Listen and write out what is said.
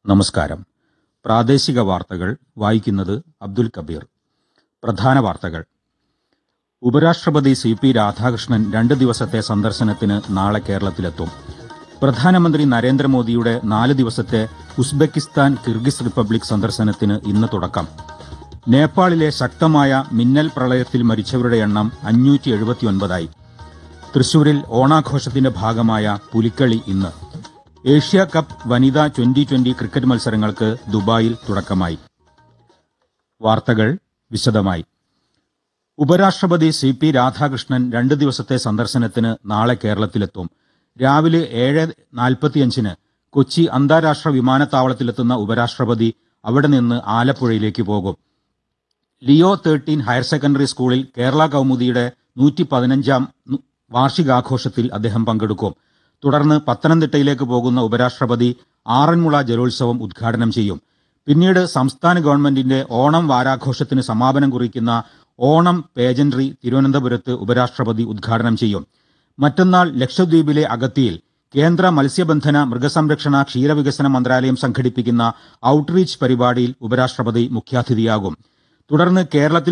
നമസ്കാരം പ്രാദേശിക വാർത്തകൾ വായിക്കുന്നത് അബ്ദുൽ കബീർ പ്രധാന വാർത്തകൾ ഉപരാഷ്ട്രപതി സി പി രാധാകൃഷ്ണൻ രണ്ട് ദിവസത്തെ സന്ദർശനത്തിന് നാളെ കേരളത്തിലെത്തും പ്രധാനമന്ത്രി നരേന്ദ്രമോദിയുടെ നാല് ദിവസത്തെ ഉസ്ബെക്കിസ്ഥാൻ കിർഗിസ് റിപ്പബ്ലിക് സന്ദർശനത്തിന് ഇന്ന് തുടക്കം നേപ്പാളിലെ ശക്തമായ മിന്നൽ പ്രളയത്തിൽ മരിച്ചവരുടെ എണ്ണം അഞ്ഞൂറ്റി എഴുപത്തിയൊൻപതായി തൃശൂരിൽ ഓണാഘോഷത്തിന്റെ ഭാഗമായ പുലിക്കളി ഇന്ന് ഏഷ്യ കപ്പ് വനിതാ ട്വന്റി ട്വന്റി ക്രിക്കറ്റ് മത്സരങ്ങൾക്ക് ദുബായിൽ തുടക്കമായി വാർത്തകൾ വിശദമായി ഉപരാഷ്ട്രപതി സി പി രാധാകൃഷ്ണൻ രണ്ട് ദിവസത്തെ സന്ദർശനത്തിന് നാളെ കേരളത്തിലെത്തും രാവിലെ ഏഴ് നാൽപ്പത്തിയഞ്ചിന് കൊച്ചി അന്താരാഷ്ട്ര വിമാനത്താവളത്തിലെത്തുന്ന ഉപരാഷ്ട്രപതി അവിടെ നിന്ന് ആലപ്പുഴയിലേക്ക് പോകും ലിയോ തേർട്ടീൻ ഹയർ സെക്കൻഡറി സ്കൂളിൽ കേരള കൗമുദിയുടെ നൂറ്റി പതിനഞ്ചാം വാർഷികാഘോഷത്തിൽ അദ്ദേഹം പങ്കെടുക്കും തുടർന്ന് പത്തനംതിട്ടയിലേക്ക് പോകുന്ന ഉപരാഷ്ട്രപതി ആറന്മുള ജലോത്സവം ഉദ്ഘാടനം ചെയ്യും പിന്നീട് സംസ്ഥാന ഗവൺമെന്റിന്റെ ഓണം വാരാഘോഷത്തിന് സമാപനം കുറിക്കുന്ന ഓണം പേജൻട്രി തിരുവനന്തപുരത്ത് ഉപരാഷ്ട്രപതി ഉദ്ഘാടനം ചെയ്യും മറ്റന്നാൾ ലക്ഷദ്വീപിലെ അഗത്തിയിൽ കേന്ദ്ര മത്സ്യബന്ധന മൃഗസംരക്ഷണ ക്ഷീരവികസന മന്ത്രാലയം സംഘടിപ്പിക്കുന്ന ഔട്ട്റീച്ച് പരിപാടിയിൽ ഉപരാഷ്ട്രപതി മുഖ്യാതിഥിയാകും തുടർന്ന് കേരളത്തിൽ